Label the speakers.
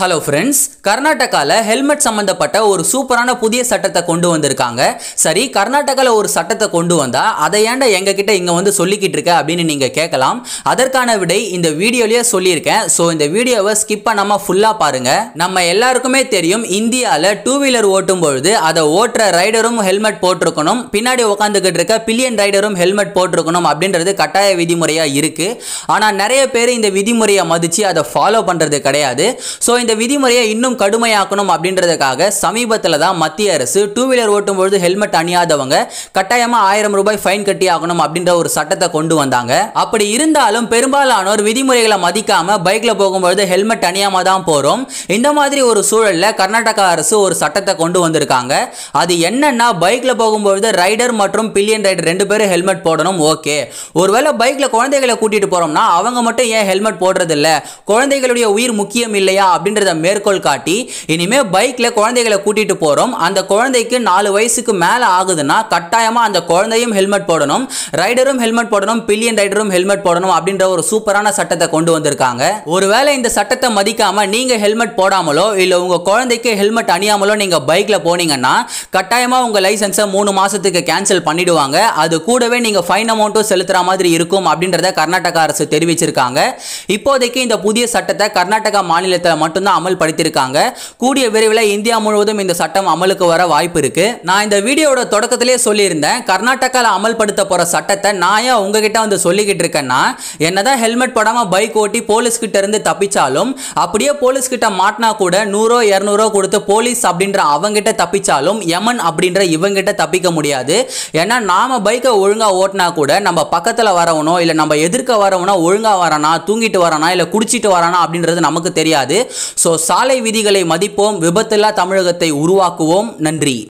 Speaker 1: hello friends கர்நாடகாவில் helmet சம்மந்தப்பட்ட ஒரு சூப்பரான புதிய சட்டத்தை கொண்டு வந்திருக்காங்க சரி கர்நாடகாவில் ஒரு சட்டத்தை கொண்டு வந்தா அதை ஏன்டா எங்ககிட்ட இங்கே வந்து சொல்லிக்கிட்டு இருக்க அப்படின்னு நீங்கள் கேட்கலாம் அதற்கான விடை இந்த வீடியோலயே சொல்லியிருக்கேன் ஸோ இந்த வீடியோவை ஸ்கிப் பண்ணாமல் ஃபுல்லாக பாருங்க நம்ம எல்லாருக்குமே தெரியும் இந்தியாவில் டூ வீலர் ஓட்டும் பொழுது அதை ஓட்டுற ரைடரும் ஹெல்மெட் போட்டிருக்கணும் பின்னாடி உட்காந்துக்கிட்டு இருக்க பில்லியன் ரைடரும் ஹெல்மெட் போட்டிருக்கணும் அப்படின்றது கட்டாய விதிமுறையாக இருக்கு ஆனால் நிறைய பேர் இந்த விதிமுறையை மதித்து அதை ஃபாலோ பண்ணுறது கிடையாது ஸோ இந்த விதிமுறையை இன்னும் கடுமையாக்கணும் அப்படின்றதுக்காக சமீபத்தில் தான் மத்திய அரசு டூ வீலர் ஓட்டும் பொழுது ஹெல்மெட் அணியாதவங்க கட்டாயமாக ஆயிரம் ரூபாய் ஃபைன் கட்டி ஆகணும் அப்படின்ற ஒரு சட்டத்தை கொண்டு வந்தாங்க அப்படி இருந்தாலும் பெரும்பாலானோர் விதிமுறைகளை மதிக்காம பைக்ல போகும்பொழுது ஹெல்மெட் அணியாம தான் போறோம் இந்த மாதிரி ஒரு சூழல்ல கர்நாடகா அரசு ஒரு சட்டத்தை கொண்டு வந்திருக்காங்க அது என்னன்னா பைக்ல போகும்பொழுது ரைடர் மற்றும் பில்லியன் ரைடர் ரெண்டு பேரும் ஹெல்மெட் போடணும் ஓகே ஒருவேளை பைக்ல குழந்தைகளை கூட்டிட்டு போறோம்னா அவங்க மட்டும் ஏன் ஹெல்மெட் போடுறது இல்ல குழந்தைகளுடைய உயிர் முக்கியம் இல்லையா அப்படின்றத மேற்கோள் காட்டி இனிமே பைக்ல குழந்தைகளை கூட்டிட்டு போறோம் அந்த குழந்தைக்கு நாலு வயசுக்கு மேல ஆகுதுன்னா கட்டாயமா அந்த குழந்தையும் ஹெல்மெட் போடணும் ரைடரும் ஹெல்மெட் போடணும் பில்லியன் ரைடரும் ஹெல்மெட் போடணும் அப்படின்ற ஒரு சூப்பரான சட்டத்தை கொண்டு வந்திருக்காங்க ஒருவேளை இந்த சட்டத்தை மதிக்காம நீங்க ஹெல்மெட் போடாமலோ இல்ல உங்க குழந்தைக்கு ஹெல்மெட் அணியாமலோ நீங்க பைக்ல போனீங்கன்னா கட்டாயமா உங்க லைசன்ஸை மூணு மாசத்துக்கு கேன்சல் பண்ணிடுவாங்க அது கூடவே நீங்க ஃபைன் அமௌண்ட்டும் செலுத்துற மாதிரி இருக்கும் அப்படின்றத கர்நாடகா அரசு தெரிவிச்சிருக்காங்க இப்போதைக்கு இந்த புதிய சட்டத்தை கர்நாடகா மாநிலத்தில் மட்டும்தான் அமல்படுத்தியிருக்காங்க கூடிய விரைவில் இந்தியா முழுவதும் இந்த சட்டம் அமலுக்கு வர வாய்ப்பு இருக்கு நான் இந்த வீடியோட தொடக்கத்திலே சொல்லியிருந்தேன் கர்நாடகாவில் அமல்படுத்த போற சட்டத்தை நான் ஏன் உங்ககிட்ட வந்து சொல்லிக்கிட்டு இருக்கேன்னா என்னதான் ஹெல்மெட் போடாம பைக் ஓட்டி போலீஸ் கிட்ட இருந்து தப்பிச்சாலும் அப்படியே போலீஸ் கிட்ட மாட்டினா கூட நூறோ இரநூறோ கொடுத்து போலீஸ் அப்படின்ற அவங்கிட்ட தப்பிச்சாலும் யமன் அப்படின்ற இவங்கிட்ட தப்பிக்க முடியாது ஏன்னா நாம பைக்கை ஒழுங்கா ஓட்டினா கூட நம்ம பக்கத்துல வரவனோ இல்ல நம்ம எதிர்க்க வரவனோ ஒழுங்கா வரானா தூங்கிட்டு வரானா இல்ல குடிச்சிட்டு வரானா அப்படின்றது நமக்கு தெரியாது ஸோ சாலை விதிகளை மதிப்போம் விபத்தில்லா தமிழகத்தை உருவாக்குவோம் நன்றி